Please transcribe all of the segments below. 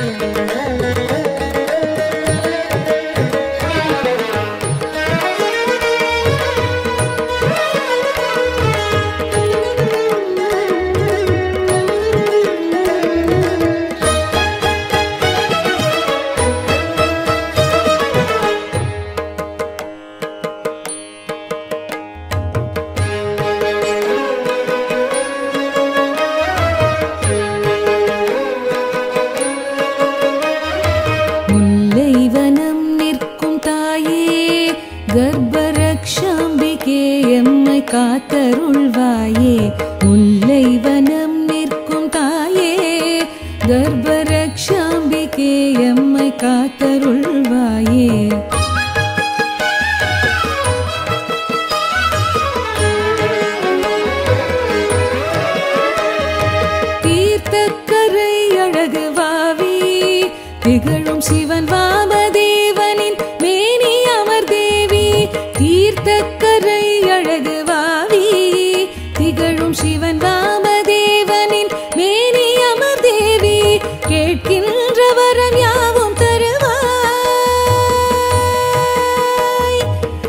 முல்லைவனம் நிற்கும் தாயே கர்ப்பரக்ஷாம்பிகே எம்மை காத்தருள்வாயே முல்லைவனம் நிற்கும் தாயே கர்ப்பரக்ஷாம்பிகே எம்மை காத்தருள்வாயே தீர்த்தக்கரை அழகு வாவி திகழும் சிவன் வாமதேவனின் மேனி அமர் தேவி தீர்த்தக்கரை அழகு வாவி திகழும் சிவன் வாமதேவனின் மேனி அமர் தேவி கேட்கின்ற வரம் யாவும் தருவாய்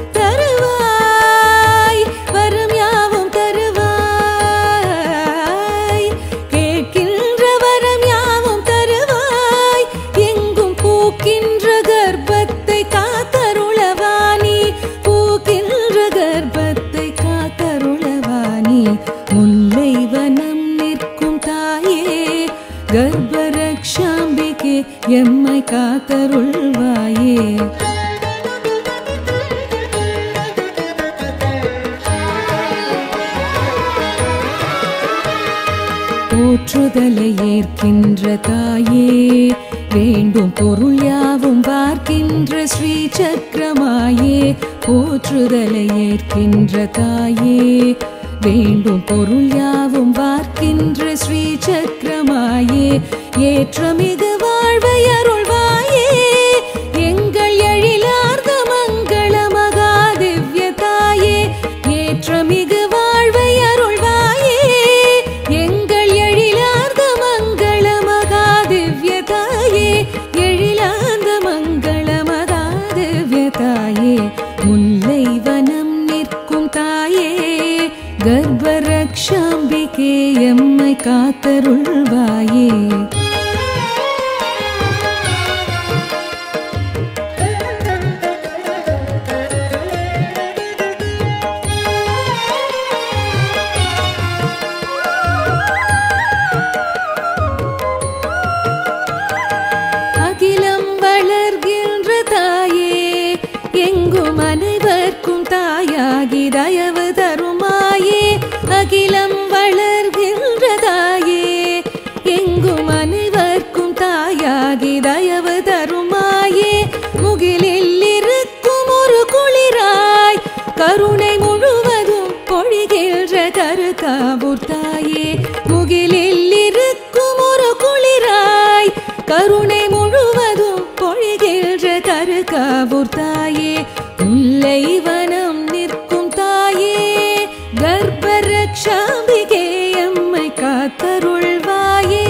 தருவாய் வரம் யாவும் தருவாய் கேட்கின்ற வரம் யாவும் தருவாய் எங்கும் பூக்கின்ற கர்ப்பத்தை காத்தருளவாணி பூக்கின்ற கர்ப்பத்தை காத்தருளவாணி முல்லை வனம் நிற்கும் தாயே கர்ப்பரக்ஷாம்பிகே எம்மை காத்தருள்வாயே போற்றுதலை ஏற்கின்ற தாயே வேண்டும் பொருள் யாவும் பார்க்கின்ற ஸ்ரீ சக்கரமாயே போற்றுதலை ஏற்கின்ற தாயே வேண்டும் பொருள் யாவும் பார்க்கின்ற ஸ்ரீ சக்கரமாயே ஏற்றமிகு வாழ்வை அருள்வாயே எங்கள் எழிலார்ந்த மங்கள மகாதிவ்ய தாயே ஏற்றமிகு வாழ்வை அருள்வாயே எங்கள் எழிலார்ந்த மங்கள மகாதிவ்ய தாயே எழிலார்ந்த மங்கள மகாதிவ்ய தாயே முல்லை வனம் நிற்கும் தாயே கர்ப்பரக்ஷாம்பிகே எம்மை காத்தருள்வாயே அகிலம் வளர்கின்ற தாயே எங்கும் அனைவர்க்கும் தாயாகி தயவு தருமாயே அகிலம் வளர்கின்ற தாயே எங்கும் அனைவர்க்கும் தாயாகி தயவு தருமாயே முகிலில் இருக்கும் ஒரு குளிராய் கருணை முழுவதும் பொழிகின்ற கருக்காவூர் தாயே முகிலில் இருக்கும் ஒரு குளிராய் கருணை முழுவதும் பொழிகின்ற கருக்காவூர் தாயே முல்லை வனம் நிற்கும் தாயே கர்ப்பரக்ஷாம்பிகே எம்மை காத்தருள்வாயே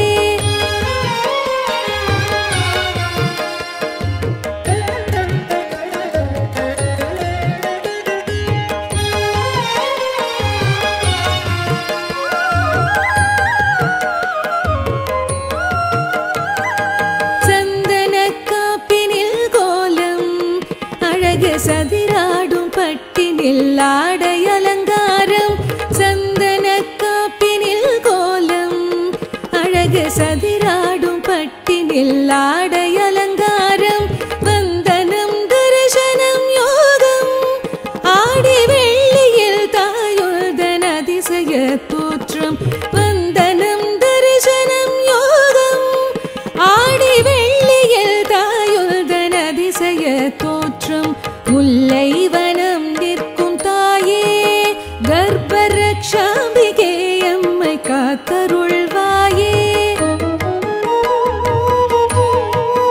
சந்தன காப்பினில் கோலம் அழகு சதிராடும் பட்டினில் ஆடை அலங்காரம் சந்தன காப்பினில் கோலம் அழகு சதிராடும் பட்டினில் ஆடை அலங்காரம் வந்தனம் தரிசனம் யோகம் ஆடி வெள்ளியில் தாயுதன் அதிசய தோற்றம் வந்தனம் தரிசனம் யோகம் ஆடி வெள்ளியில் தாயுதன் அதிசய தோற்றம் முல்லை வனம் நிற்கும் தாயே கர்ப்பரக்ஷாம்பிகே அம்மை காத்தருள்வாயே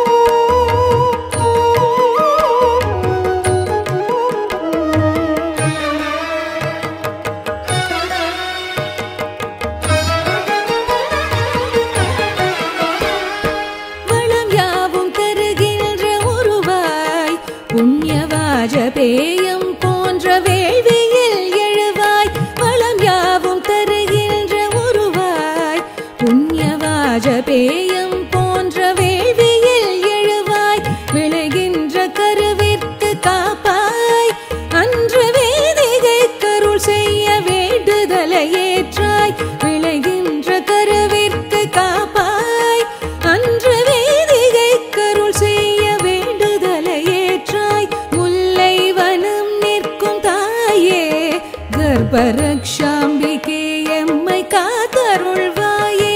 பேயம் போன்ற வேள்வியில் எழுவாய் வளம் யாவும் தருகின்ற உருவாய் புண்ணியவாஜ பேயம் போன்ற வேள்வியில் எழுவாய் விளைகின்ற கருவிற்கு காப்பாய் அன்று வேதிகை கருள் செய்ய வேண்டுதலை ஏற்றாய் விளைகின்ற கருவிற்கு காப்பாய் அன்று வேதிகை கருள் செய்ய வேண்டுதலை ஏற்றாய் முல்லை வனம் நிற்கும் தாயே கர்ப்பரக்ஷாம்பிகே எம்மை காத்தருள்வாயே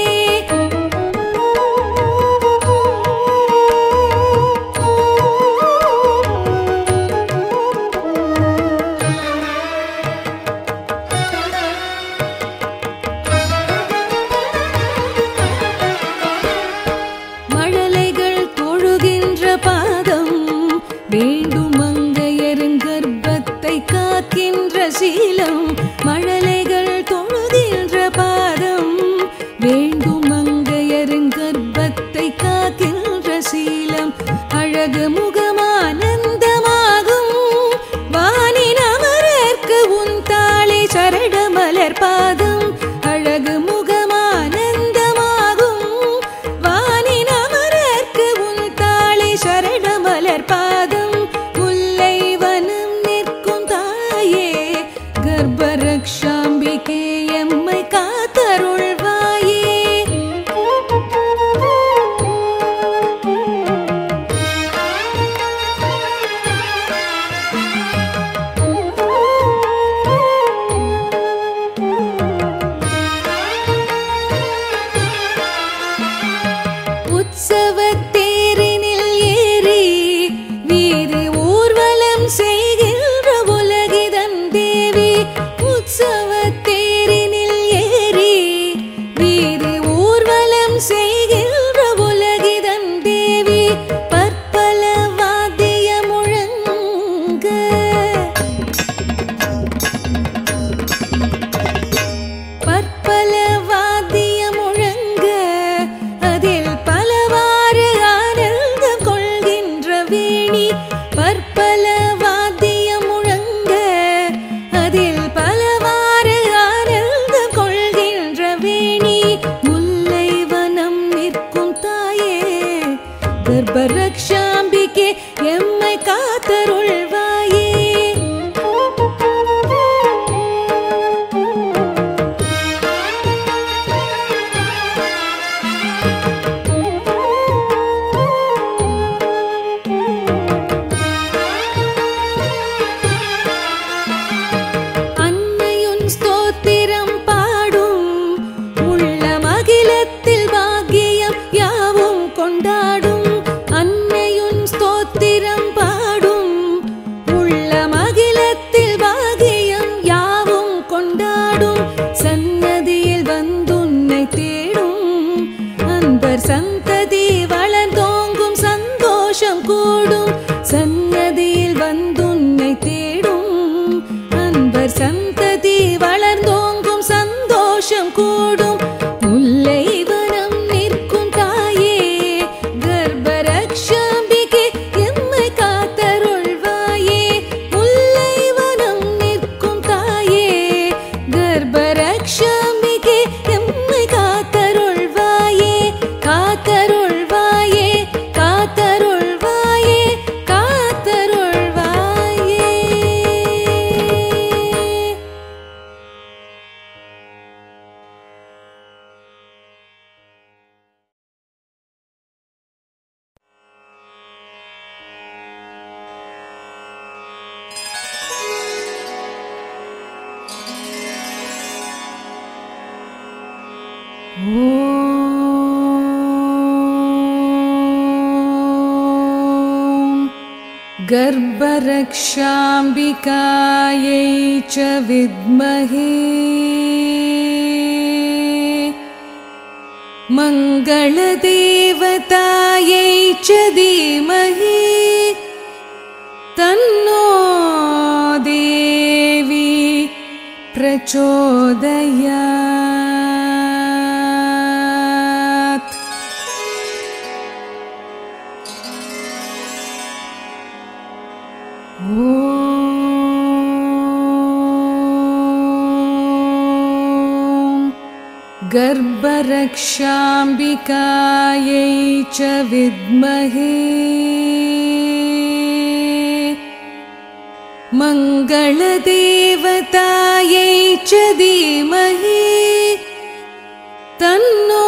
மழலைகள் தொழுகின்ற பாதம் வேண்டும் மங்கையரின் கர்ப்பத்தை காக்கின்ற சீலம் மழலைகள் தொழுகின்ற பாதம் வேண்டும் மங்கையரின் கர்ப்பத்தை காக்கின்ற சீலம் அழகு முகமானந்தமாகும் வானின் அமரர்க்கு உன் தாளி சரட மலர் பாதம் அழகு முகமானந்தமாகும் வானின் அமரர்க்கு உன் தாளி சரண மலர் பாதம் முல்லை வனம் நிற்கும் தாயே கர்ப்பரக்ஷாம்பிகே எம்மை காத்தருள்வாயே உற்சவத்தேரினில் ஏறி வீதி ஊர்வலம் செய்கின்ற உலகிதன் தேவி உற்சவத்தேரினில் ஏறி வீதி ஊர்வலம் செய்கின்ற உலகிதன் தேவி பற்பல வாத்திய முழங்க பற்பல வாத்திய முழங்க அதில் பலவாறு ஆனந்தம் கொள்கின்ற வேணி பற்பல வாத்திய முழங்க அதில் பலவாறு ஆனந்தம் கொள்கின்ற வேணி முல்லை வனம் நிற்கும் தாயே கர்ப்பரக்ஷாம்பிகே எம்மை காத்தருள்வாயே அன்னையுன் ஸ்தோத்திரம் பாடும் உள்ள மகிழத்தில் பாக்கியம் யாவும் கொண்டாடும் அன்னையுன் ஸ்தோத்திரம் பாடும் உள்ள மகிழத்தில் பாக்கியம் யாவும் கொண்டாடும் சன்னதியில் வந்துன்னை தேடும் அன்பர் சந்ததி வளர்ந்தோங்கும் சந்தோஷம் கூடும் சன்னதியில் வந்துன்னை தேடும் அன்பர் சந்ததி வளர்ந்தோங்கும் சந்தோஷம் கூடும் முல்லை வனம் நிற்கும் தாயே கர்ப்பரக்ஷாம்பிகே எம்மை காத்தருள்வாயே முல்லை வனம் நிற்கும் தாயே கர்ப்பரக்ஷாம்பிகே எம்மை காத்தருள்வாயே காத்தருள்வாயே காத்தருள்வாயே காத்தருள்வாயே ॐ गर्भरक्षाम्बिकायै च विद्महे मङ्गलदेवतायै च धीमहि तन्नो देवी प्रचोदयात् ॐ गर्भरक्षाम्बिकायै च विद्महे मङ्गलदेवतायै च धीमहि तन्नो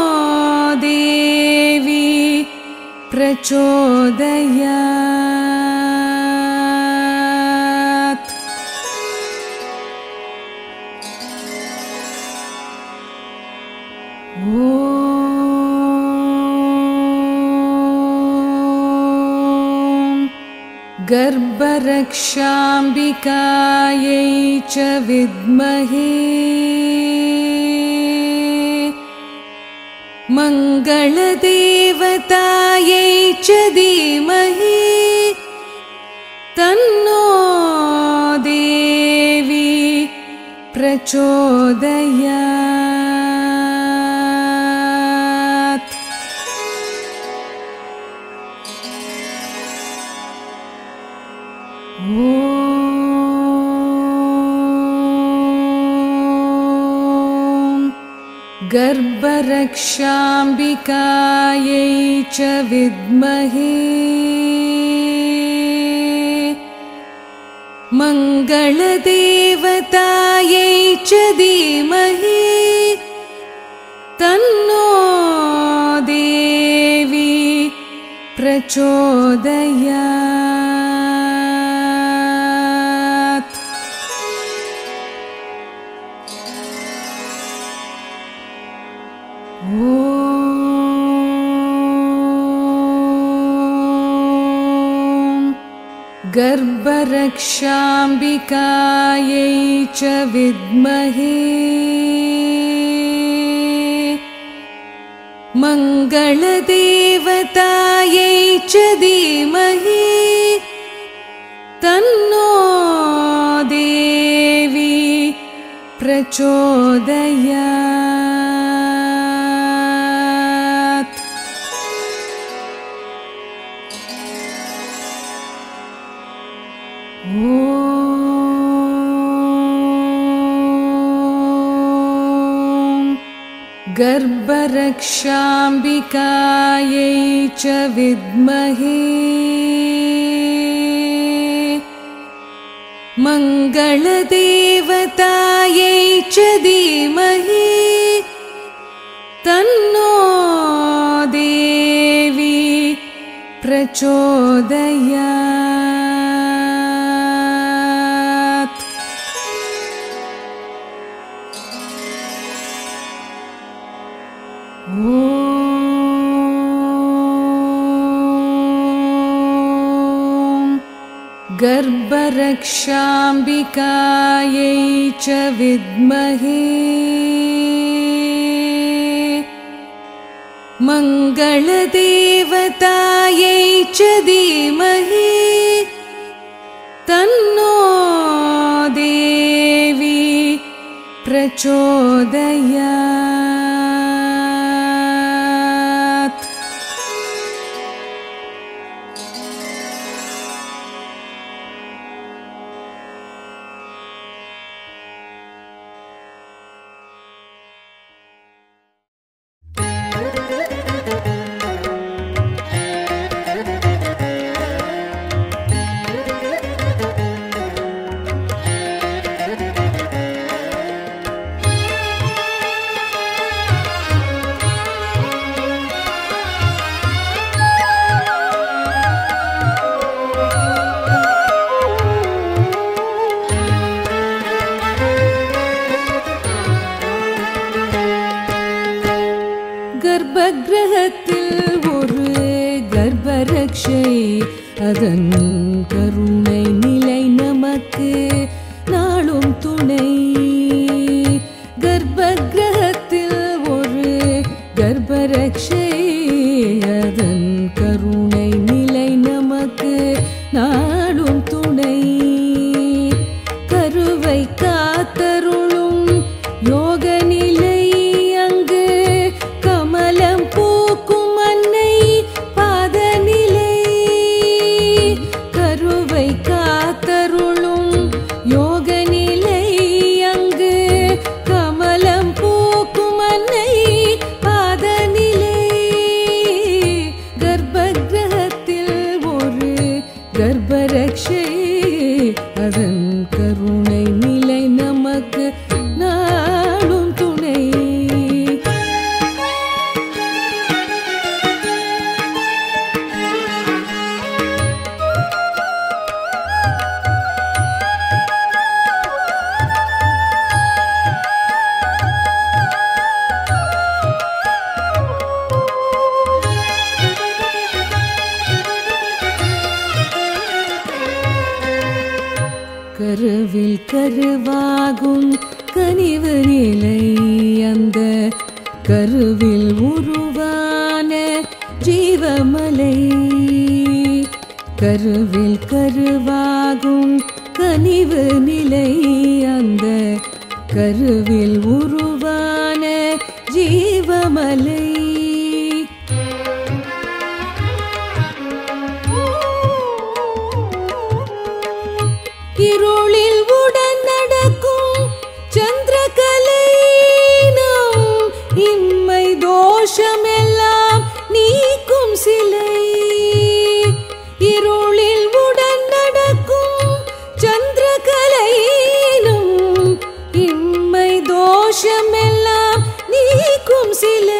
देवी प्रचोदयात् ॐ गर्भरक्षाम्बिकायै च विद्महे मङ्गलदेवतायै च धीमहि तन्नो देवी प्रचोदयात् ॐ गर्भरक्षाम्बिकायै च विद्महे मङ्गलदेवतायै च धीमहि तन्नो देवी प्रचोदयात् ॐ गर्भरक्षाम्बिकायै च विद्महे मङ्गलदेवतायै च धीमहि तन्नो देवी प्रचोदयात् ॐ गर्भरक्षाम्बिकायै च विद्महे मङ्गलदेवतायै च धीमहि तन्नो देवी प्रचोदयात् ॐ गर्भरक्षाम्बिकायै च विद्महे मङ्गलदेवतायै च धीमहि तन्नो देवी प्रचोदयात् கர்ப்பகிரகத்தில் ஒரு கர்ப்பரக்ஷை அதன் கருணை நிலை நமக்கு நாளும் துணை கர்ப்பகிரகத்தில் ஒரு கர்ப்பரக்ஷை அதன் கருணை நிலை நமக்கு நாளும் துணை கருவை காத்தருளும் யோக நிலை அங்கு கமலம் பூக்கும் அன்னை பாதநிலை கருவை கருவில் கருவாகும் கனிவு நிலை அந்த கருவில் உருவான ஜீவமலை கருவில் கருவாகும் கனிவு நிலை அந்த கருவில் உருவான ஜீவமலை இருளில் உடன் நடக்கும் சந்திரகலை நாம் இம்மை தோஷமெல்லாம் நீக்கும் சிலை இருளில் உடன் நடக்கும் சந்திரகலை நாம் இம்மை தோஷமெல்லாம் நீக்கும் சிலை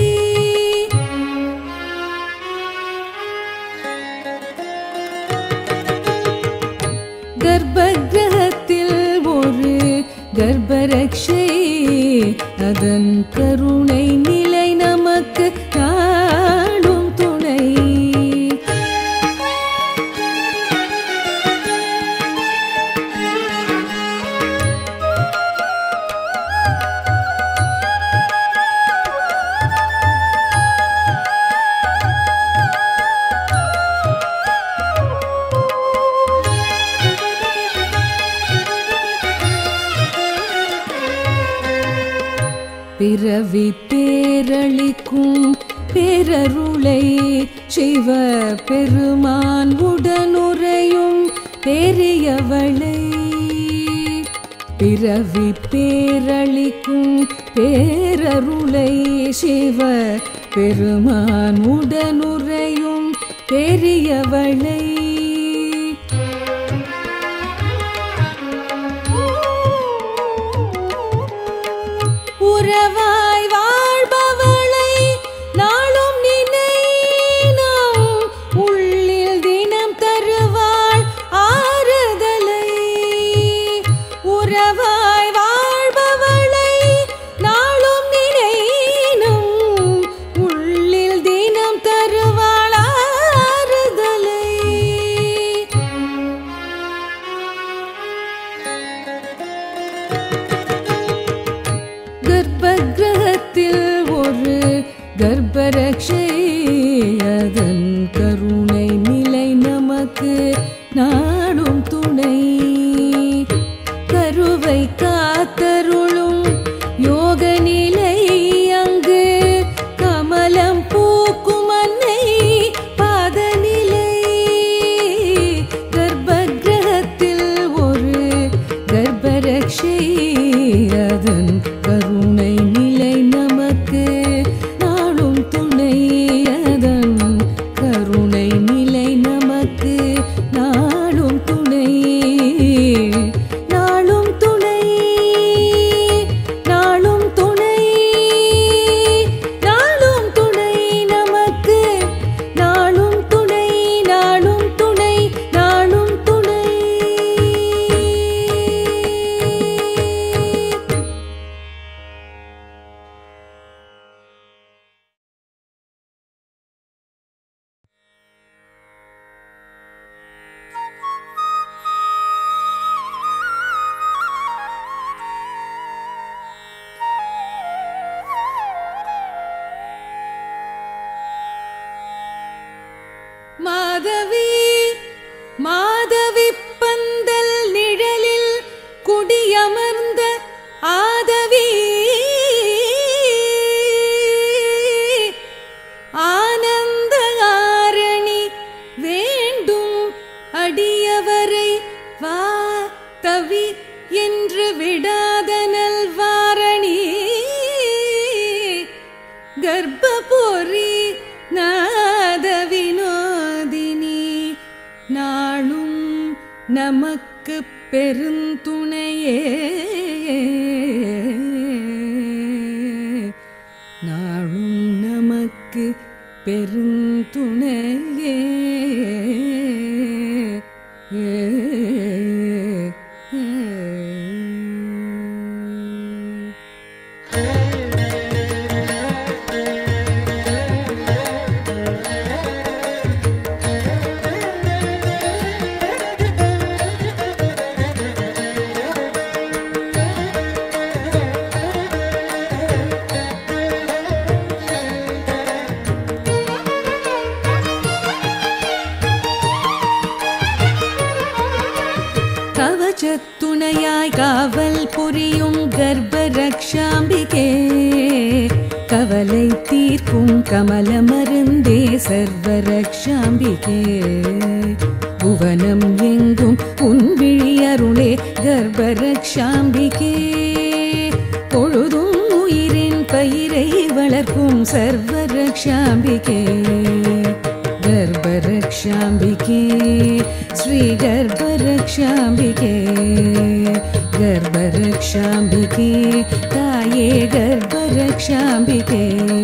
கர்ப்பகிரகத்தில் ஒரு கர்ப்பரக்ஷை அதன் கருணை நிலை நமக்கு நாடும் துணை பிறவி பேரளிக்கும் பேரருளை சிவ பெருமான் உடனுறையும் பெரியவளை பிறவி பேரளிக்கும் பேரருளை சிவ பெருமான் உடனுறையும் பெரியவளை உறவாய் வாழ்பவளை நாளும் நினைனாம் உள்ளில் தினம் தருவாள் ஆறுதலை உறவாய் வாழ்பவளை நாளும் நினைனும் உள்ளில் தினம் தருவாள் ஆறுதலை கர்ப்பகிரகத்தில் ஒரு கர்ப்பரக்ஷை அதன் கருணை நிலை நமக்கு நாடும் துணை கருவை காத்தருளும் யோக நிலை அங்கு கமலம் பூக்கும் அன்னை பாதநிலை கர்ப்பகிரகத்தில் ஒரு கர்ப்பரக்ஷை அதன் கருணை நிலை நமக்கு நாளும் துணை அதன் கருணை நிலை நமக்கு நாளும் துணை நாளும் துணை நாளும் துணை நாளும் துணை நமக்கு நாளும் துணை நாளும் துணை நாளும் துணை மாதவி மாதவி பந்தல் நிழலில் குடியமர்ந்த ஆதவி ஆனந்த ஆரணி வேண்டும் அடியவரை வா தவி என்று விடாத நல்வாரணி கர்ப்பபோரி நாத வினோதினி நாளும் நமக்கு பெருந்துணையே நாளும் நமக்கு பெருந்துணையே ஏ, ஏ, ஏ. காவல் புரியும் கர்ப்பரக்ஷாம்பிகே கவலை தீர்க்கும் கமல மருந்தே சர்வரக்ஷாம்பிகே புவனம் எங்கும் உன் விழி அருளே கர்ப்பரக்ஷாம்பிகே பொழுதும் உயிரின் பயிரை வளர்க்கும் சர்வரக்ஷாம்பிகே गर्भरक्षाम्बिके श्रीगर्भरक्षाम्बिके गर्भरक्षाम्बिके ताये गर्भरक्षाम्बिके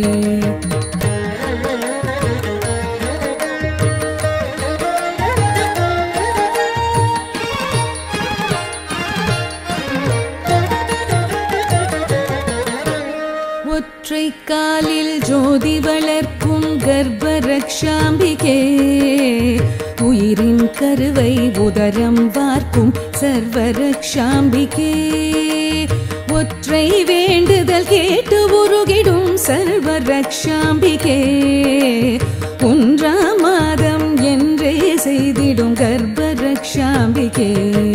ஒற்றை காலில் ஜோதி வளர்க்கும் கர்ப்பரக்ஷாம்பிகே உயிரின் கருவை உதரம் வார்க்கும் சர்வரக்ஷாம்பிகே ஒற்றை வேண்டுதல் கேட்டு உருகிடும் சர்வரக்ஷாம்பிகே ஒன்றாம் மாதம் என்றே செய்திடும் கர்ப்பரக்ஷாம்பிகே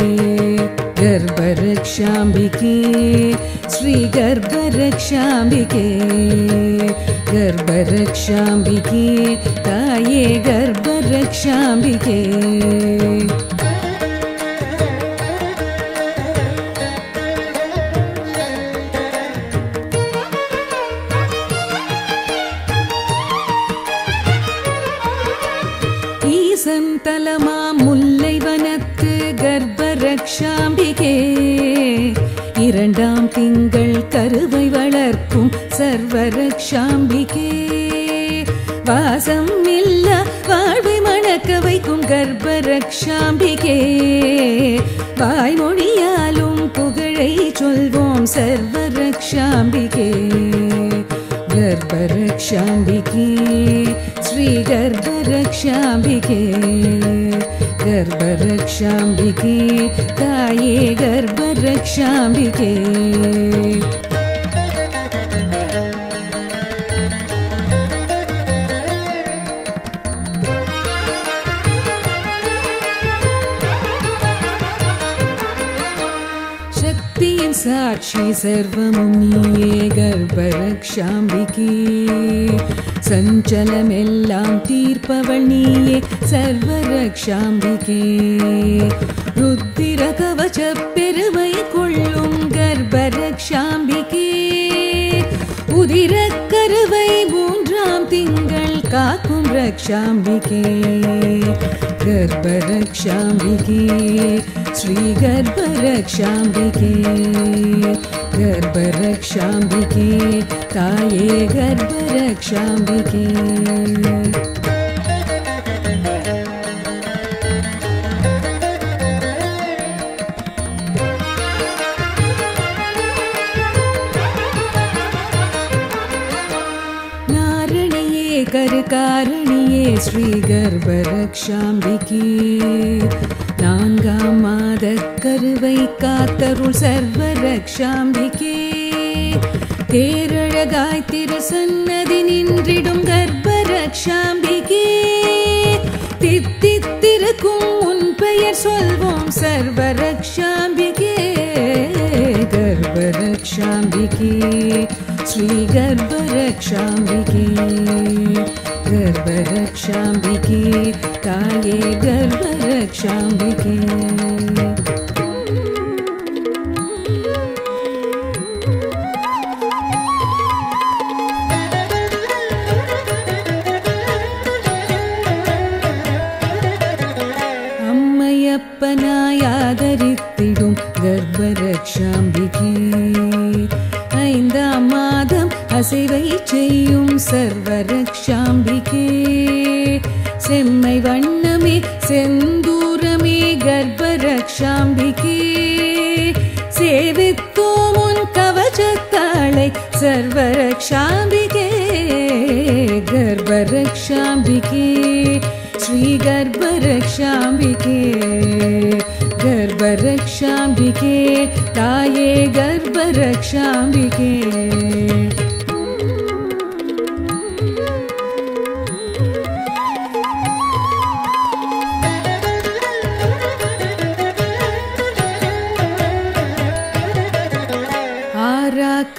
गर्भरक्षाम्बिके श्रीगर्भरक्षाम्बिके गर्भरक्षाम्बिके ताये गर्भरक्षाम्बिके ஈசன் தலமா முல்லை வனத்து கர்ப்பரக்ஷாம்பிகே இரண்டாம் திங்கள் கருவை வளர்க்கும் சர்வரக்ஷாம்பிகே வாசம் இல்ல வாழ்வை மணக்க வைக்கும் கர்ப்பரக்ஷாம்பிகே வாய்மொழியாலும் புகழை சொல்வோம் சர்வரக்ஷாம்பிகே गर्भरक्षाम्बिके श्रीगर्भरक्षाम्बिके गर्भरक्षाम्बिके ताये गर्भरक्षाम्बिके சக்தியின் சாட்சி சர்வமும் நீயே கர்ப்பரக்ஷாம்பிகே சஞ்சலமெல்லாம் தீர்ப்பவள் நீயே சர்வரக்ஷாம்பிகே ருத்திர கவச பெருமை கொள்ளும் கர்ப்பரக்ஷாம்பிகே உதிர கருவை மூன்றாம் திங்கள் காக்கும் ரக்ஷாம்பிகே गर्भरक्षाम्बिके श्रीगर्भरक्षाम्बिके गर्भरक्षाम्बिके ताये गर्भरक्षाम्बिके நாரணியே கருக்காரணியே ஸ்ரீ கர்ப்பரக்ஷாம்பிகே நான்காம் மாத கருவை காத்தருள் சர்வரக்ஷாம்பிகே தேரழகாய் திரு சன்னதி நின்றிடும் கர்ப்பரக்ஷாம்பிகே தித்தித்திருக்கும் உன் பெயர் சொல்வோம் சர்வரக்ஷாம்பிகே गर्भरक्षाम्बिके श्रीगर्भरक्षाम्बिके गर्भरक्षाम्बिके काये गर्भरक्षाम्बिके அம்மையப்பனாய் ஆதரித்திடும் கர்ப்பரக்ஷாம்பிகே ஐந்தாம் மாதம் அசைவை செய்யும் சர்வரக்ஷாம்பிகே செம்மை வண்ணமே செந்தூரமே கர்ப்பரக்ஷாம்பிகே சேவித்தோம் உன் கவச்சத்தாளை சர்வரக்ஷாம்பிகே गर्भरक्षाम्बिके श्रीगर्भरक्षाम्बिके गर्भरक्षाम्बिके ताये गर्भरक्षाम्बिके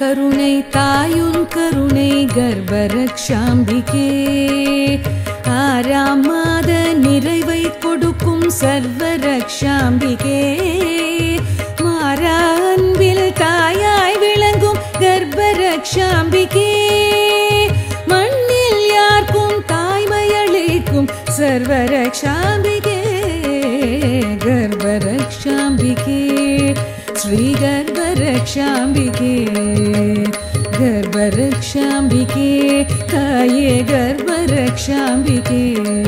கருணை தாயுன் கருணை கர்ப்பரக்ஷாம்பிகே ஆறாம் மாத நிறைவை கொடுக்கும் சர்வரக்ஷாம்பிகே மாறா அன்பில் தாயாய் விளங்கும் கர்ப்பரக்ஷாம்பிகே மண்ணில் யாருக்கும் தாய்மையளிக்கும் சர்வரக்ஷாம்பிகே கர்ப்பரக்ஷாம்பிகே ஸ்ரீ கர்ப்பரக்ஷாம்பிகே கர்ப்பரக்ஷாம்பிகே தாயே கர்ப்பரக்ஷாம்பிகே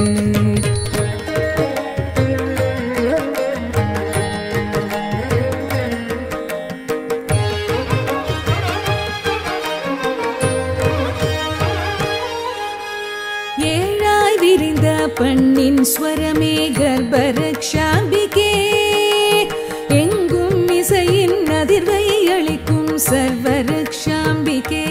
ஏழாய் விரிந்த பண்ணின் ஸ்வரமே கர்ப்பரக்ஷாம்பிகே எங்கும் இசையின் அதிர்வை அளிக்கும் சர்வரக்ஷாம்பிகே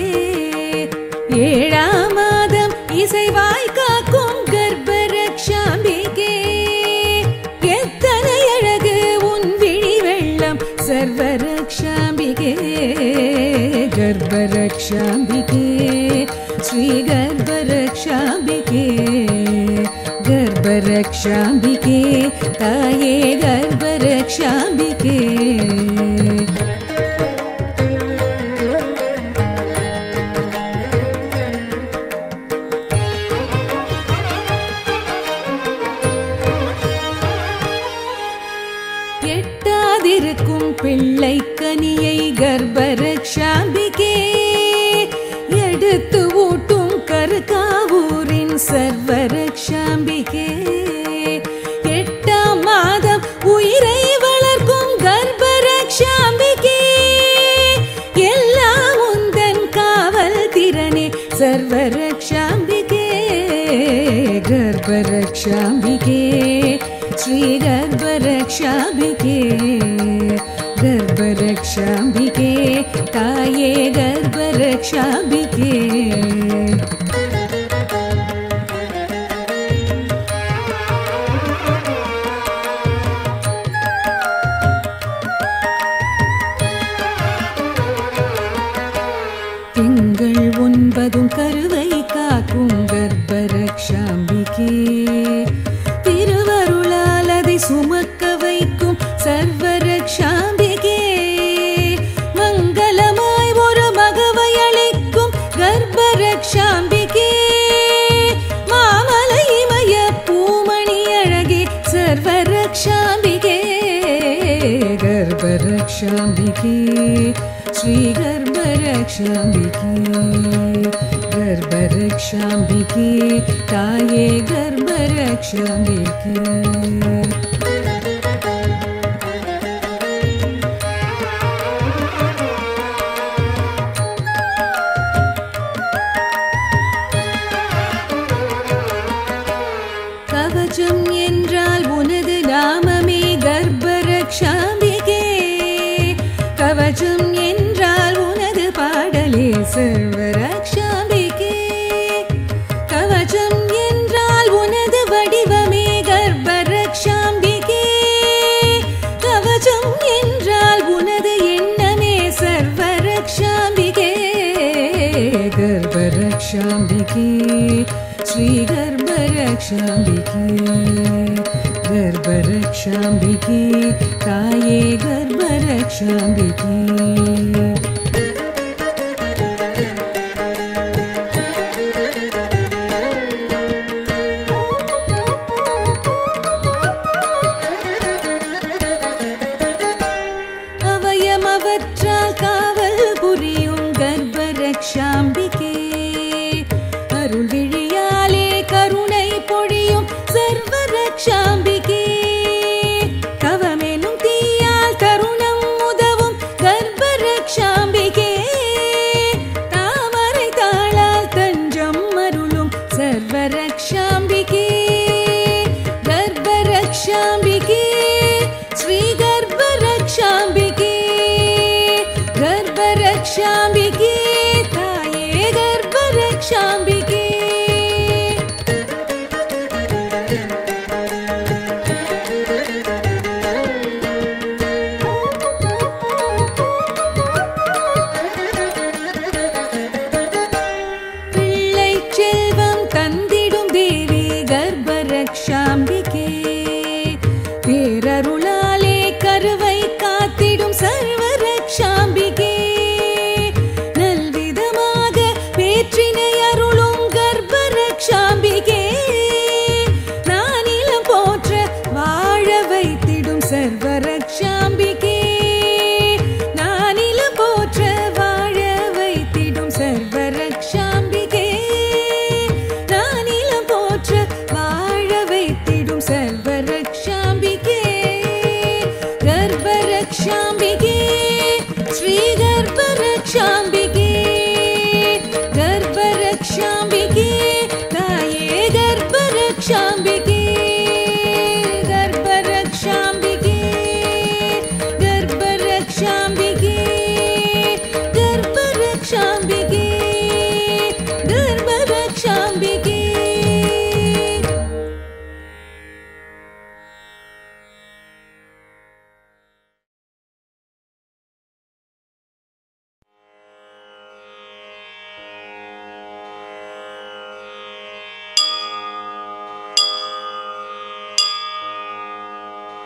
ஏழாம் மாதம் இசைவாய் காக்கும் கர்ப்பரக்ஷாம்பிகே எத்தனை அழகு உன் விழி வெள்ளம் சர்வரக்ஷாம்பிகே கர்ப்பரக்ஷாம்பிகே ஸ்ரீ கர்ப்பரக்ஷாம்பிகே கர்ப்பரக்ஷாம்பிகே தாயே கர்ப்பரக்ஷாம்பிகே எட்டாதிருக்கும் பிள்ளை கனியை கர்ப்பரக்ஷாம்பிகே எடுத்து ஊட்டும் கருக்காவூரின் சர்வரக்ஷாம்பிகே எட்டாம் மாதம் உயிரை வளர்க்கும் கர்ப்பரக்ஷாம்பிகே எல்லாம் உந்தன் காவல் திறனே சர்வரக்ஷாம்பிகே கர்ப்பரக்ஷாம்பிகே ஸ்ரீ கர்ப்பரக்ஷாம்பிகே கர்ப்பரக்ஷாம்பிகே தாயே கர்ப்பரக்ஷாம்பிகே திங்கள் ஒன்பதும் கருவை காக்கும் கர்ப்பரக்ஷாம்பிகே திருவருளால் அதை சுமக்க வைக்கும் சர்வரக்ஷாம்பிகே மங்களமாய் ஒரு மகவை அளிக்கும் கர்ப்பரக்ஷாம்பிகே மாமலை இமய பூமணி அழகே சர்வரக்ஷாம்பிகே கர்ப்பரக்ஷாம்பிகே ஸ்ரீ கர்ப்பரக்ஷாம்பிகே கர்ப்பரக்ஷாம்பிகே தாயே கர்ப்பரக்ஷாம்பிகே கவச்சம் என்றால் உனது நாமமே கர்ப்பரக்ஷாம்பிகே கவச்சம் என்றால் உனது பாடலே சர்வரக்ஷாம்பிகே கவச்சம் என்றால் உனது வடிவமே கர்ப்பரக்ஷாம்பிகே கவச்சம் என்றால் உனது எண்ணமே சர்வரக்ஷாம்பிகே கர்ப்பரக்ஷாம்பிகே ஸ்ரீ கர்ப்பரக்ஷாம்பிகே கர்ப்பரக்ஷாம்பிகே தாயே கர்ப்பரக்ஷாம்பிகே அவயமவற்றால் காவல் புரியும் கர்ப்பரக்ஷாம்பிகே அருள் விழியாலே கருணை பொழியும் சர்வரக்ஷாம்பிகே கவமெனும் தீயால் தருணம் உதவும் கர்ப்பரக்ஷாம்பிகே தாமரை தாளால் தஞ்சம் அருளும் சர்வரக்ஷாம்பிகே கர்ப்பரக்ஷாம்பிகே ஸ்ரீ கர்ப்பரக்ஷாம்பிகே கர்ப்பரக்ஷாம்பிகே தாயே கர்ப்பரக்ஷாம்பிகே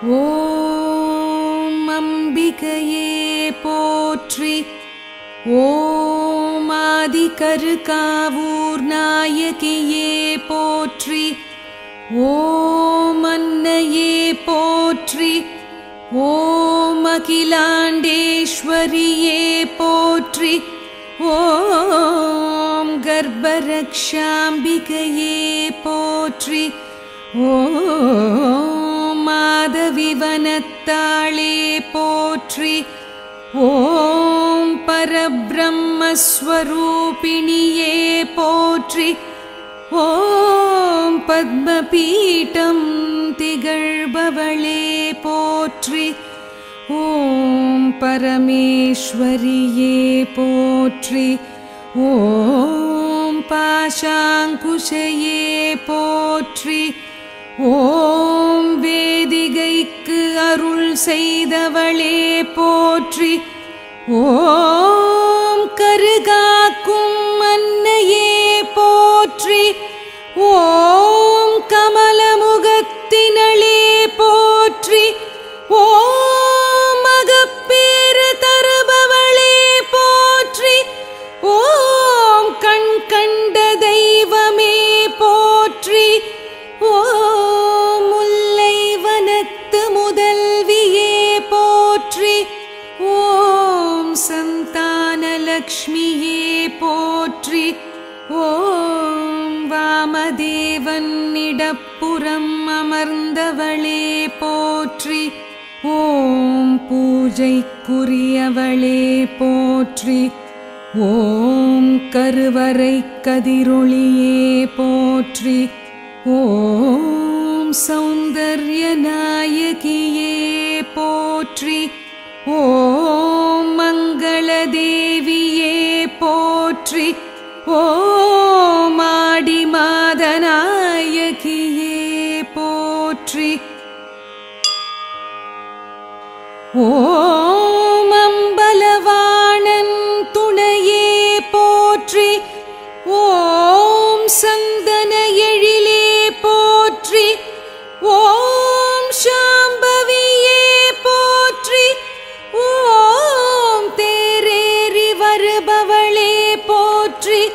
ஓம் அம்பிகையே போற்றி ஓம் ஆதிகருகாவூர் நாயகியே போற்றி ஓம் அன்னையே போற்றி ஓம் அகிலாண்டேஸ்வரியே போற்றி ஓம் கர்ப்பரக்ஷாம்பிகையே போற்றி ஓம் மாதவிவனத்தாளே போற்றி ஓம் பரபிரம்மஸ்வரூபிணியே போற்றி ஓம் பத்மபீட்டம் திகழ்பவளே போற்றி ஓம் பரமேஸ்வரியே போற்றி ஓம் பாஷாங்குஷையே போற்றி ஓம் வேதிகைக்கு அருள் செய்தவளே போற்றி ஓம் கருகாக்கும் அன்னையே போற்றி ஓம் கமலமுகத்தினளே போற்றி ஓம் மகப்பேறு தருபவளே போற்றி ஓம் கண் கண்ட தெய்வமே போற்றி ஓம் முல்லை வனத்து முதல்வியே போற்றி ஓம் சந்தானலக்ஷ்மியே போற்றி ஓம் வாமதேவன் இடப்புறம் அமர்ந்தவளே போற்றி ஓம் பூஜைக்குரியவளே போற்றி ஓம் கருவறை கதிரொளியே போற்றி ஓம் சௌந்தர்ய நாயகியே போற்றி ஓம் மங்களதேவியே போற்றி ஓம் ஆடி மாதநாயகியே போற்றி ஓம் அம்பலவாணன் துணையே போற்றி ஓம் சந்தன எழிலே போற்றி ஓம் சாம்பவியே போற்றி ஓம் தேரேறி வருபவளே போற்றி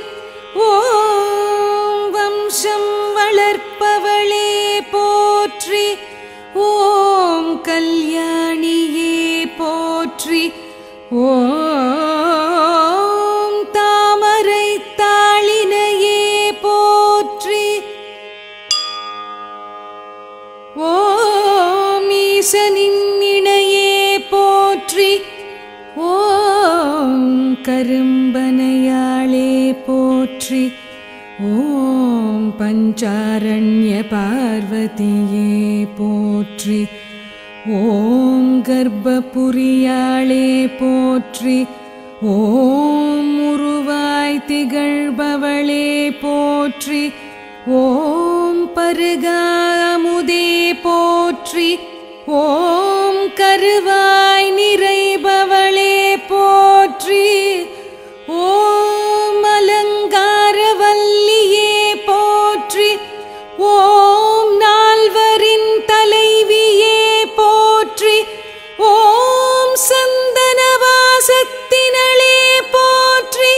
ஓம் வம்சம் வளர்ப்பவளே போற்றி ஓம் கல்யாணியே போற்றி ஓம் தாமரை தாளினையே போற்றி ஓம் ஈசனின் இணையே போற்றி ஓம் கரும்பனையாளே போற்றி ஓம் பஞ்சாரண்ய பார்வதியே போற்றி ஓம் கர்ப்பபுரியாளே போற்றி ஓம் உருவாய் திகழ்பவளே போற்றி ஓம் பருகாமுதே போற்றி ஓம் கருவாய் நிறைபவளே போற்றி ஓம் அலங்காரவல்லியே போற்றி ஓம் நால்வரின் தலைவியே போற்றி ஓம் சந்தனவாசத்தினளே போற்றி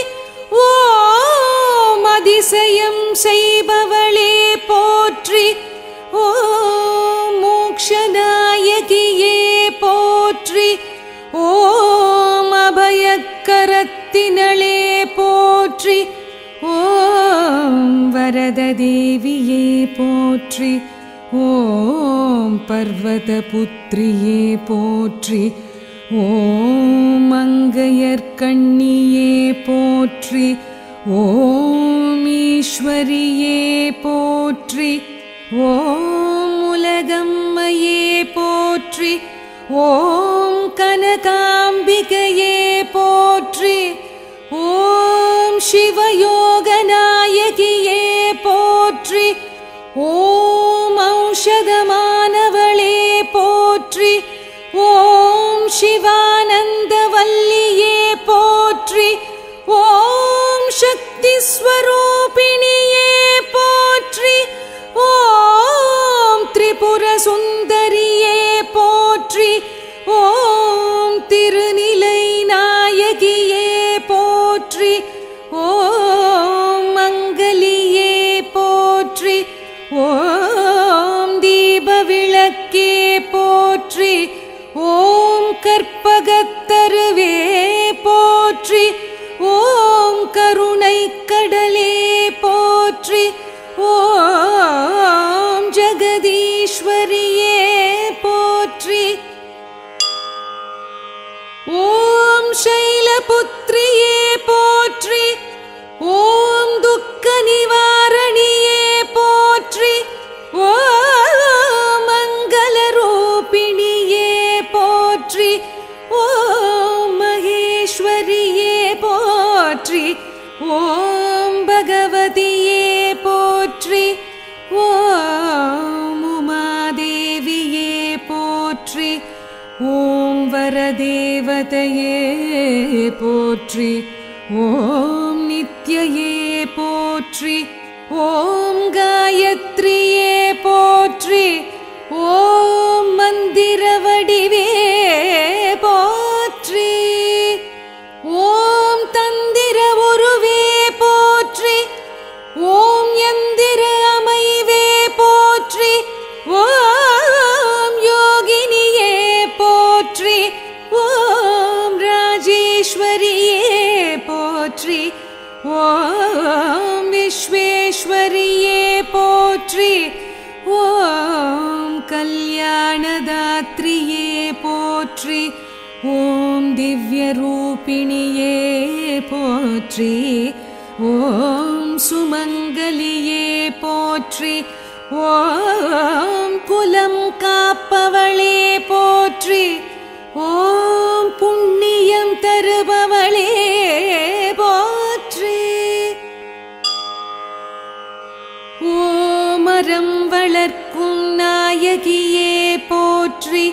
ஓம் அதிசயம் செய்பவளே போற்றி ஓம் மோக்ஷநாயகியே போற்றி ஓம் அபயக்கரத்தினளே போற்றி ஓம் வரத தேவியே போற்றி ஓம் பர்வதபுத்ரியே போற்றி ஓம் மங்கையர்கண்ணியே போற்றி ஓம் ஈஸ்வரியே போற்றி ஓம் உலகம்மையே போற்றி ஓம் கனகாம்பிகையே போற்றி ஓம் சிவயோகநாயகியே போற்றி ஓம் ஔஷதமானவளே போற்றி ஓம் சிவானந்தவல்லியே போற்றி ஓம் சக்தி ஸ்வரூபிணியே போற்றி ஓம் திரிபுர சுந்தரியே போ ஜெகதீஸ்வரியே போற்றி ஓம் சைலபுத்ரியே போற்றி ஓம் துக்க நிவாரணியே போற்றி ஓம் மங்கள ரூபிணியே போற்றி ஓம் மகேஸ்வரியே போற்றி ஓம் பகவதியே போற்றி ஓம் உமாதேவியே போற்றி ஓம் வரதேவதையே போற்றி ஓம் நித்யயே போற்றி ஓம் காயத்ரியே போற்றி ஓம் மந்திர வடிவே போற்றி ஓம் தந்திர உருவே போற்றி ஓம் எந்திர அமைவே போற்றி ஓம் யோகினியே போற்றி ஓம் ராஜேஸ்வரியே போற்றி ஓம் விஸ்வேஸ்வரியே போற்றி ஓம் கல்யாணதாத்ரியே போற்றி ஓம் திவ்யரூபிணியே போற்றி ஓம் சுமங்கலியே போற்றி ஓம் குலம் காப்பவளே போற்றி ஓம் புண்ணியம் தருபவளே போற்றி ஓமரம் வளர்க்கும் நாயகியே போற்றி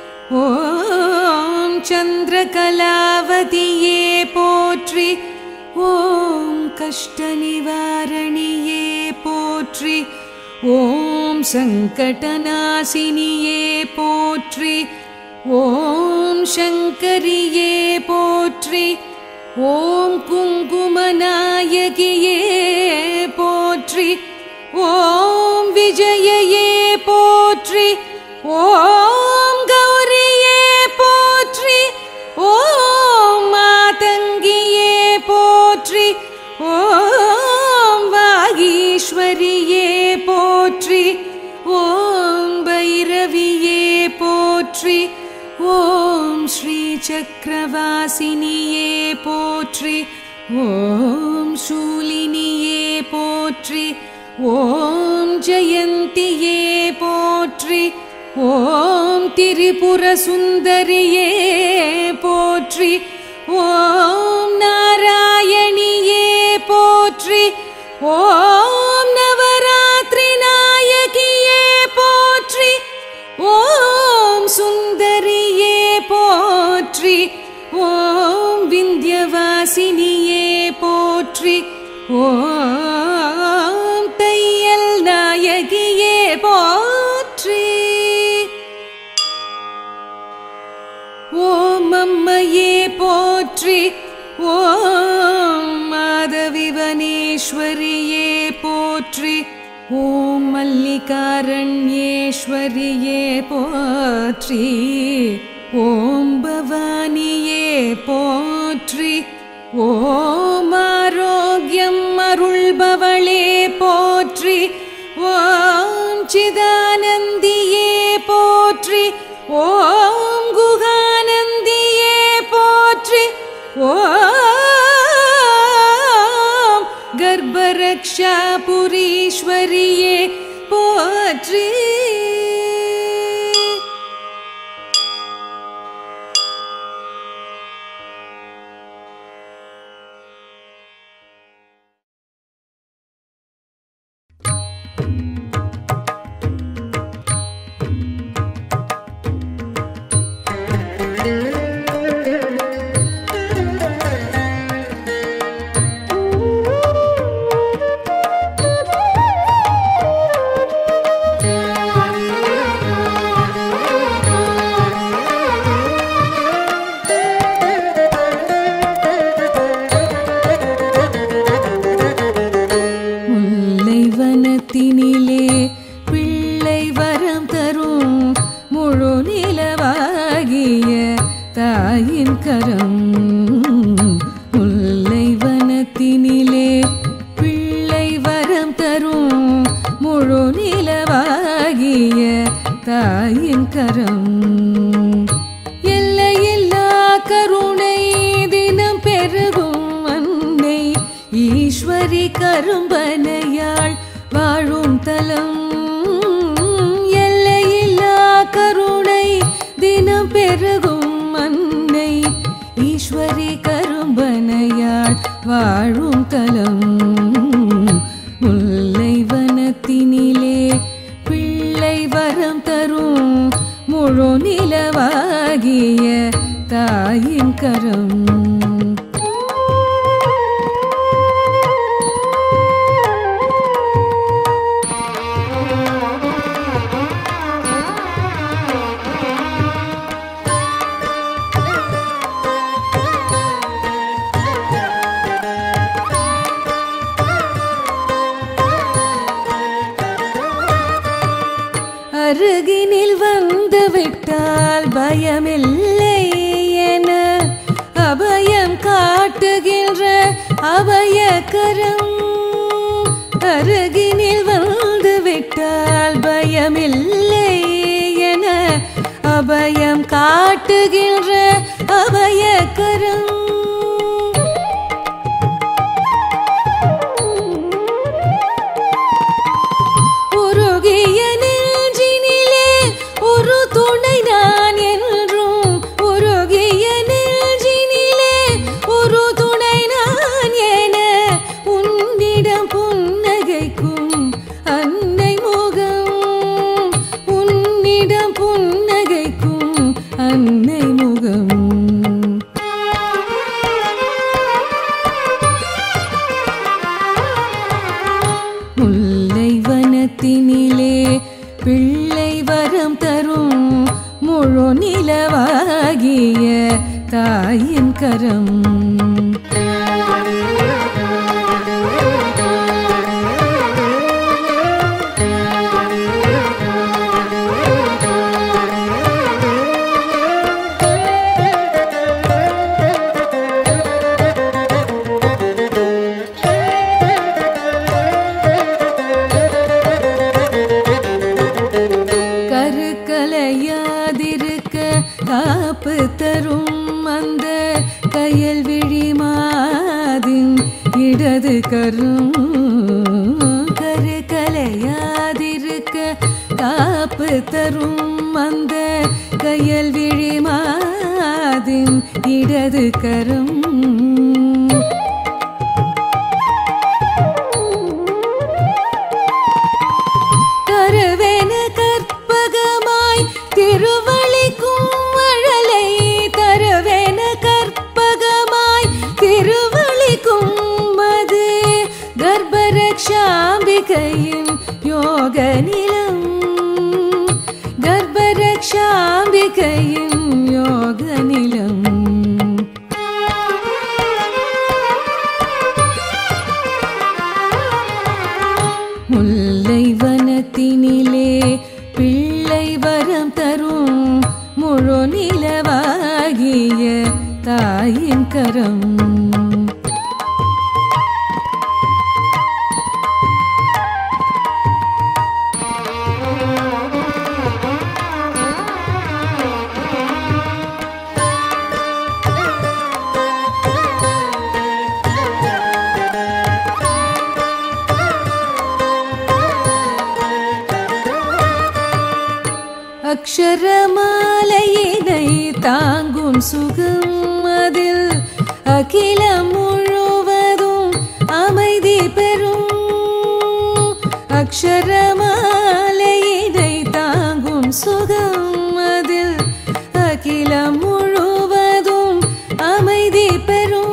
ஓம் சந்திரகலாவதியே போற்றி ஓம் கஷ்ட நிவாரணியே போற்றி ஓம் சங்கடநாசினியே போற்றி ஓம் சங்கரியே போற்றி ஓம் குங்குமநாயகியே போற்றி ஓம் விஜயயே போற்றி ஓம் கௌரியே போற்றி ஓம் மாதங்கியே போற்றி ஓம் வாகீஸ்வரியே போற்றி ஓம் பைரவியே போற்றி ஓம் ஸ்ரீ சக்கரவாசினியே போற்றி ஓம் சூலினியே போற்றி ஓம் ஜெயந்தியே போற்றி ஓம் திரிபுர சுந்தரியே போற்றி ஓம் நாராயணியே போற்றி ஓம் நவராத்திரி நாயகியே போற்றி ஓம் சுந்தரியே போற்றி ஓம் விந்தியவாசினியே போற்றி ஓம் தையல் நாயகியே போற்றி ஓம் அம்மையே போற்றி ஓம் மாதவிவனேஸ்வரியே போற்றி ஓம் மல்லிகாரண்யேஸ்வரியே போற்றி ஓம் பவானியே போற்றி ஓம் ஆரோக்கியம் அருள்பவளே போற்றி ஓம் சிதானந்தியே போற்றி ஓம் குகானந்தியே போற்றி ஓம் கர்ப்பரக்ஷாபுரீஸ்வரியே போற்றி Thank you. தாயின் கரம் எல்லையில்லா கருணை தினம் பெருகும் அன்னை ஈஸ்வரி கரும்பனையாள் வாழும் தலம் எல்லையில்லா கருணை தினம் பெருகும் அன்னை ஈஸ்வரி கரும்பனையாள் வாழும் தலம் முல்லை வனத்தினிலே பிள்ளை வரம் தரும் முழு நிலவாகிய தாயின் கரம் அருகினில் வந்து விட்டால் பயமில்லை என அபயம் காட்டுகின்ற அபயக்கரம் அருகினில் வந்து விட்டால் பயமில்லை என அபயம் காட்டுகின்ற அபயக்கரம் உருகிய நெஞ்சினிலே ஒரு துணை நான் என்றும் உருகிய நெஞ்சினிலே ஒரு துணை நான் என உன்னிடம் புன்னகைக்கும் அன்னை முகம் உன்னிடம் புன்னகைக்கும் அன்னை முகம் முல்லை வனத்தினிலே பிள்ளை வரம் தரும் முழு நிலவாகிய தாயின் கரம் கருக்கலையாதிருக்க காப்பு தரும் அந்த கையல் விழி மாதின் இடது கரும் கருக்கலையாதிருக்க காப்பு தரும் அந்த கையல் விழி மாதின் இடது கரும் கருவென கற்பகமாய் திருவழிக்கும் மழலை தருவென கற்பகமாய் திருவழிக்கும் மது கர்ப்பரக்ஷாம்பிகையின் யோக நிலம் கர்ப்பரக்ஷாம்பிகையின் யோக நிலம் முல்லை வனத்தினிலே பிள்ளை வரம் தரும் முழு நிலவாகிய தாயின் கரம் அக்ஷரமாலையினை தாங்கும் சுகம் அதில் அகிலம் முழுவதும் அமைதி பெறும் அக்ஷரமாலையினை தாங்கும் சுகம் அதில் அகிலம் முழுவதும் அமைதி பெறும்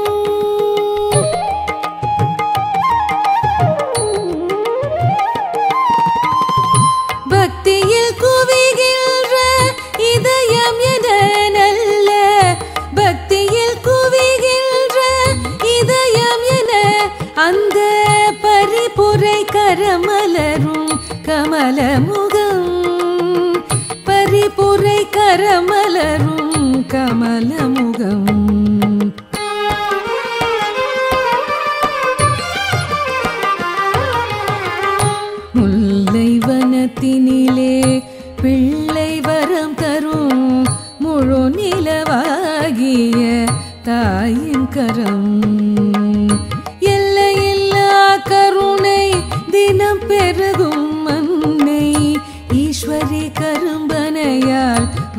பக்தியில் குவிகின்ற இதயம் என நல்ல பக்தியில் குவிகின்ற இதயம் என அந்த பரிபுரை கரமலரும் கமல முகம் பரிபுரை கரமலரும் கமல முகம் முல்லை வனத்தினிலே பிள்ளை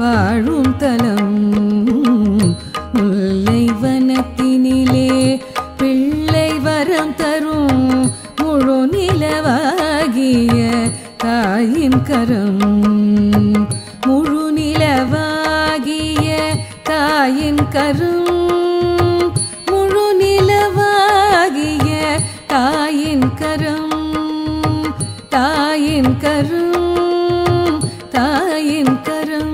வாழும் தலம் முல்லை வனத்தினிலே பிள்ளை வரம் தரும் முழு நிலவாகிய தாயின் கரம் முழு நிலவாகிய தாயின் கரும் முழு நிலவாகிய தாயின் கரம் தாயின் கரும் தாயின் கரம்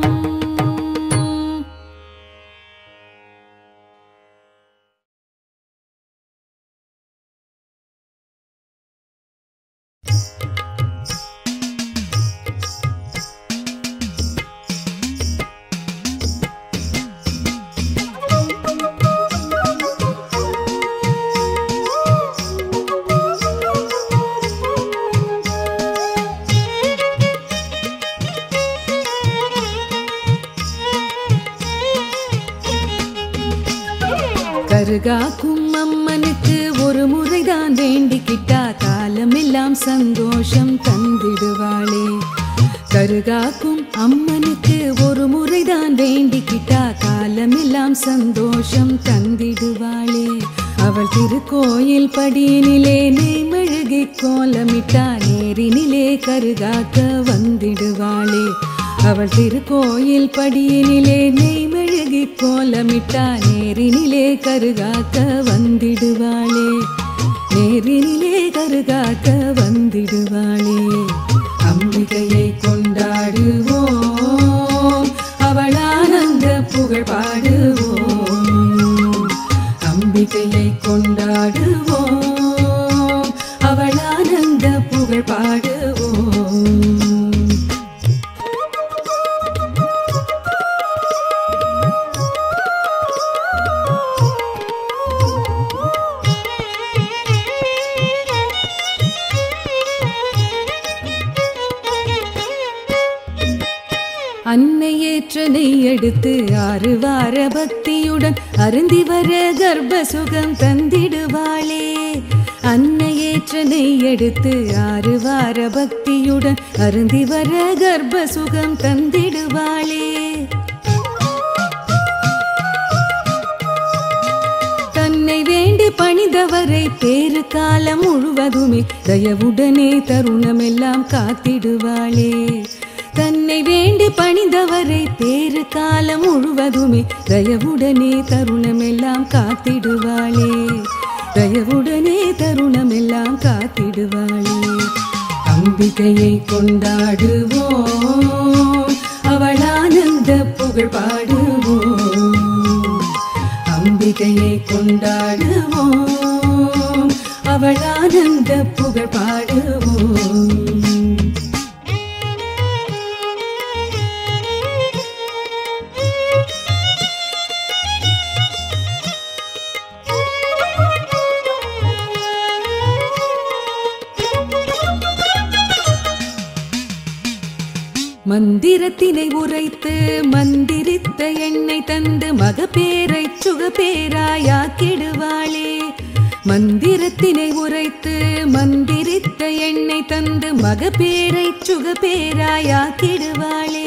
கருகாக்கும் அம்மனுக்கு ஒரு முறைதான் வேண்டிக்கிட்டா காலமெல்லாம் சந்தோஷம் தந்திடுவாளே கருகாக்கும் அம்மனுக்கு ஒரு முறைதான் வேண்டிக்கிட்டா காலமெல்லாம் சந்தோஷம் தந்திடுவாளே அவள் திருக்கோயில் படியினிலே நெய்மெழுகி கோலமிட்டா நேரினிலே கருகாக்க வந்திடுவாளே அவள் திருக்கோயில் படியினிலே நெய்மெழுகி கோலமிட்டா நேரினிலே கருகாக்க வந்திடுவாளே நேரினிலே கருகாக்க வந்திடுவாளே அம்பிகையை கொண்டாடுவோம் அவள் ஆனந்த புகழ் பாடுவோம் அம்பிகையை கொண்டாடுவோம் அவள் ஆனந்த புகழ் பாடுவோம் அன்னையேற்றனை எடுத்து ஆறு வார பக்தியுடன் அருந்தி வர கர்ப்ப சுகம் தந்திடுவாளே அன்னையேற்றனை எடுத்து ஆறு வார பக்தியுடன் அருந்தி வர கர்ப்ப சுகம் தந்திடுவாளே தன்னை வேண்டி பணிந்தவரை பேரு காலம் முழுவதுமே தயவுடனே தருணமெல்லாம் காத்திடுவாளே தன்னை வேண்டி பணிந்தவரை பேரு காலம் முழுவதுமே தயவுடனே தருணமெல்லாம் காத்திடுவாளே தயவுடனே தருணமெல்லாம் காத்திடுவாளே அம்பிகையை கொண்டாடுவோம் அவள் ஆனந்த புகழ் பாடுவோம் அம்பிகையை கொண்டாடுவோம் அவள் ஆனந்த புகழ் பாடுவோம் மந்திரத்தினை உரைத்து மந்திரித்த எண்ணெய் தந்து மகப்பேரை சுகப்பேராயாக்கிடுவாளே மந்திரத்தினை உரைத்து மந்திரித்த எண்ணெய் தந்து மகப்பேரை சுகப்பேராயாக்கிடுவாளே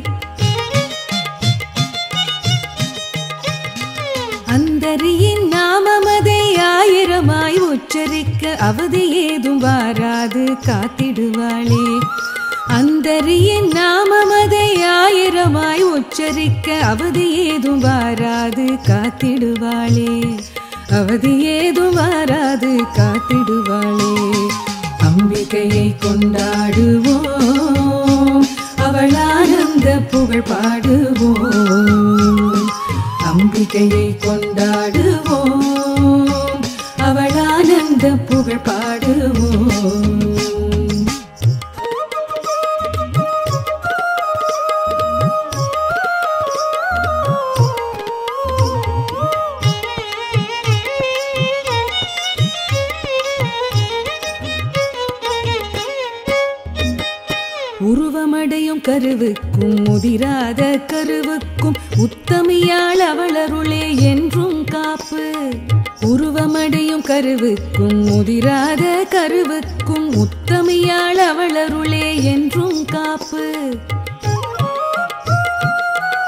அந்தரியின் நாமமதை ஆயிரமாய் உச்சரிக்க அவதி ஏதும் வாராது காத்திடுவாளே அந்தரியின் நாமமதை ஆயிரமாய் உச்சரிக்க அவதி ஏதும் வாராது காத்திடுவாளே அவதி ஏதும் வாராது காத்திடுவாளே அம்பிகையை கொண்டாடுவோம் அவள் ஆனந்த புகழ் பாடுவோம் அம்பிகையை கொண்டாடுவோம் அவள் ஆனந்த புகழ் பாடுவோம் உருவமடையும் கருவுக்கும் முதிராத கருவுக்கும் உத்தமியாள் அவளருளே என்றும் காப்பு உருவமடையும் கருவுக்கும் முதிராத கருவுக்கும் உத்தமியாள் அவளருளே என்றும் காப்பு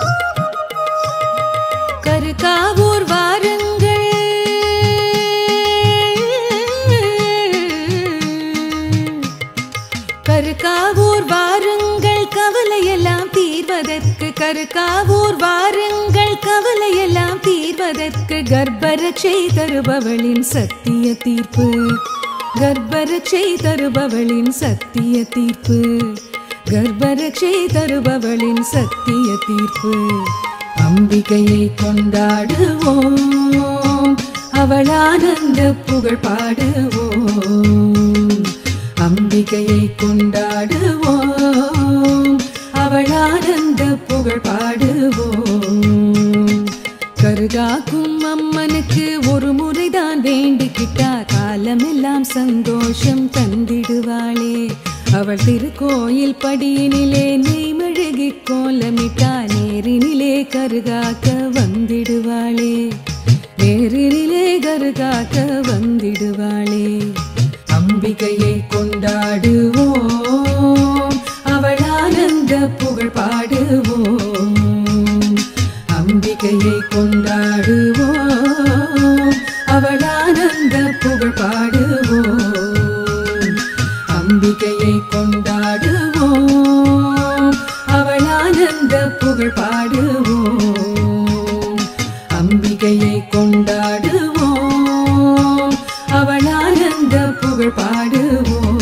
கருக்காவூர் வாருங்கள் கவலையெல்லாம் தீர்வதற்கு கர்ப்பரட்சை தருபவளின் சத்திய தீர்ப்பு கர்ப்பரட்சை தருபவளின் சத்திய தீர்ப்பு கர்ப்பரட்சை தருபவளின் சத்திய தீர்ப்பு அம்பிகையை கொண்டாடுவோம் அவள் ஆனந்த புகழ் பாடுவோம் அம்பிகையை கொண்டாடுவோம் அவள் ஆனந்த புகழ் பாடுவோம் கருகாக்கும் அம்மனுக்கு ஒரு முறைதான் வேண்டிக்கிட்டா காலமெல்லாம் சந்தோஷம் தந்திடுவாளே அவள் திருக்கோயில் படியினிலே நெய்மெழுகி கோலமிட்டா நேரினிலே கருகாக்க வந்திடுவாளே நேரினிலே கருகாக்க வந்திடுவாளே அம்பிகையை கொண்டாடுவோம் அவள் ஆனந்த புகழ் பாடுவோம் அம்பிகையை கொண்டாடுவோம் அவள் ஆனந்த புகழ் பாடுவோம் அம்பிகையை கொண்டாடுவோம் அவள் ஆனந்த புகழ் பாடுவோம் அம்பிகையை கொண்டாடுவோம் அவள் ஆனந்த புகழ் பாடுவோம்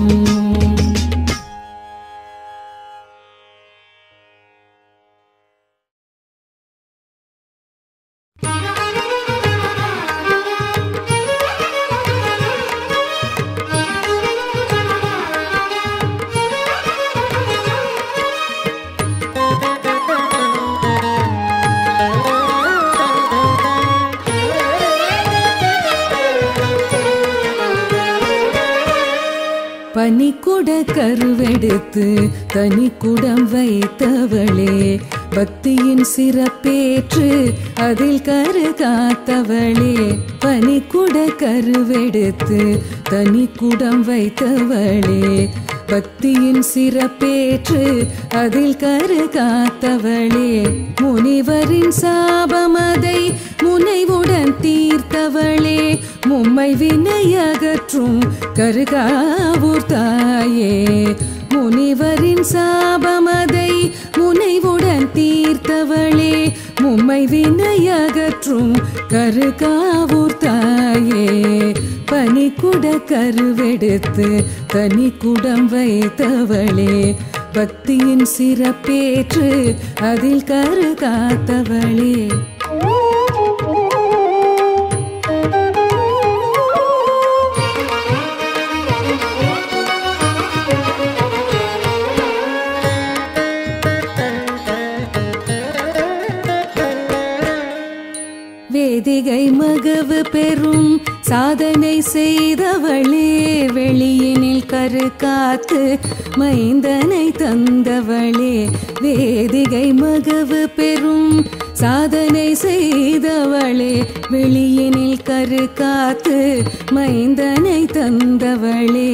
பனிக்குட கருவெடுத்து தனி குடம் வைத்தவளே பக்தியின் சிறப்பேற்று அதில் கரு காத்தவளே பனிக்குட கருவெடுத்து தனி குடம் வைத்தவளே பக்தியின் சிறப்பேற்று அதில் கரு காத்தவளே முனிவரின் சாபமதை முனைவுடன் தீர்த்தவளே மும்மை வினையகற்றும் கருகாவூர் தாயே முனிவரின் சாபமதை முனைவுடன் தீர்த்தவளே மும்மை வினையகற்றும் கருகாவூர் தாயே பனிக்குட கருவெடுத்து தனி குடம் வைத்தவளே பக்தியின் சிறப்பேற்று அதில் கரு காத்தவளே வேதிகை மகவு பெறும் சாதனை செய்தவளே வெளியினில் கரு காத்து மைந்தனை தந்தவளே வேதிகை மகவு பெறும் சாதனை செய்தவளே வெளியினில் கரு காத்து மைந்தனை தந்தவளே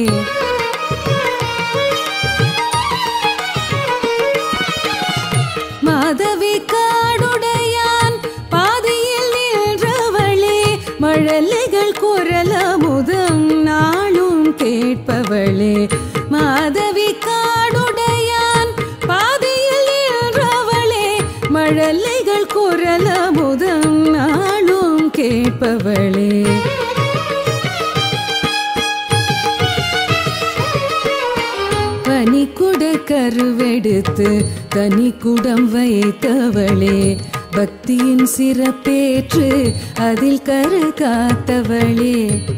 மாதவி காடுடையான் பாதையில் நின்றவளே மழலைகள் குரல முதம் நாளும் கேட்பவளே மாதவி காடுடையான் பாதையில் நின்றவளே மழலைகள் குரல முதம் நாளும் கேட்பவளே பனிக்குட கருவெடுத்து தனி குடம் வைத்தவளே பக்தியின் சிறப்பேற்று அதில் கரு காத்தவளே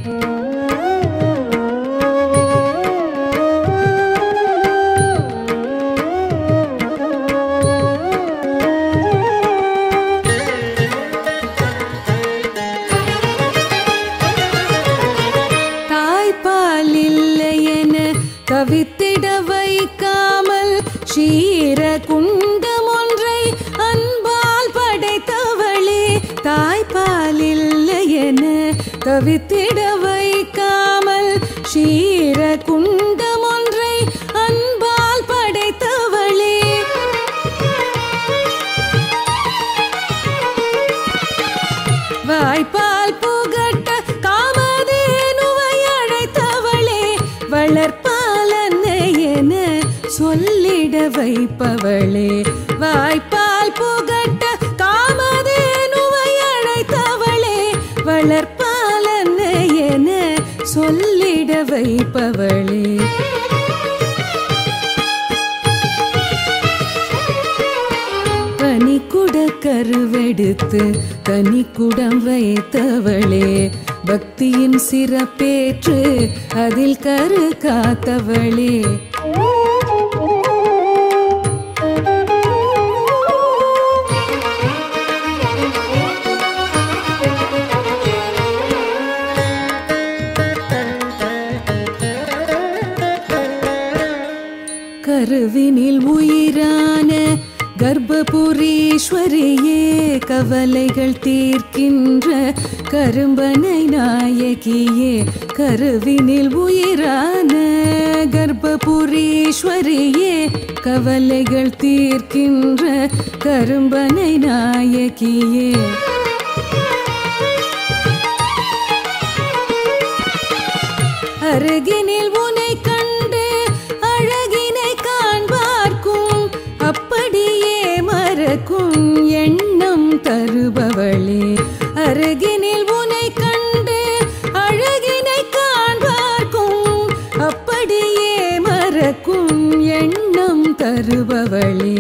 தாய்ப்பால் இல்லை என தவித்திட வைக்காமல் ஷீர குண்டம் ஒன்றை அன்பால் படைத்தவளே தாய்ப்பால் இல்லை என தவித்திட வைக்காமல் ஷீர குண்டம் ஒன்றை அன்பால் படைத்தவளே வாய்ப்பால் புகட்ட காமதேனுவை அழைத்தவளே வளர்ப்பால் அன்னை என சொல்லிட வை வைப்பவளே வாய்ப்பால் புகட்ட காமதேனுவை அழைத்தவளே வளர்ப்பாலன்ன என சொல்லிட வைப்பவளே பனிக்குட கருவெடுத்து கனிக்குடம் வைத்தவளே பக்தியின் சிறப்பேற்று அதில் கரு காத்தவளே கருவினில் உயிரான கர்ப்பபுரீஸ்வரியே கவலைகள் தீர்க்கின்ற கரும்பனை நாயகியே கருவினில் உயிரான கர்ப்பபுரீஸ்வரியே கவலைகள் தீர்க்கின்ற கரும்பனை நாயகியே அருகினில் உனை கண்டு அழகினை காண்பார்க்கும் அப்படியே மறக்கும் எண்ணம் தருபவளே அருகினில் உனை கண்டு அழகினை காண்பார்க்கும் அப்படியே மறக்கும் எண்ணம் தருபவளே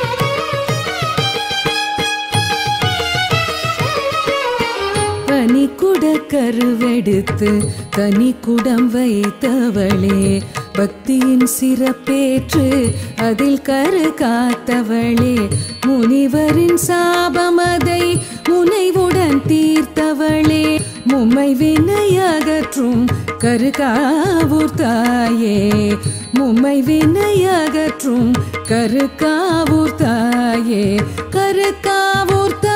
பனிக்குட கருவெடுத்து கனிக்குடம் வைத்தவளே பக்தியின் சிறப்பேற்று அதில் கரு காத்தவளே முனிவரின் சாபமதை முனைவுடன் தீர்த்தவளே மும்மை வினையகற்றும் கருகாவூர் தாயே மும்மை வினையகற்றும் கருக்காவூர் தாயே கருக்காவூர்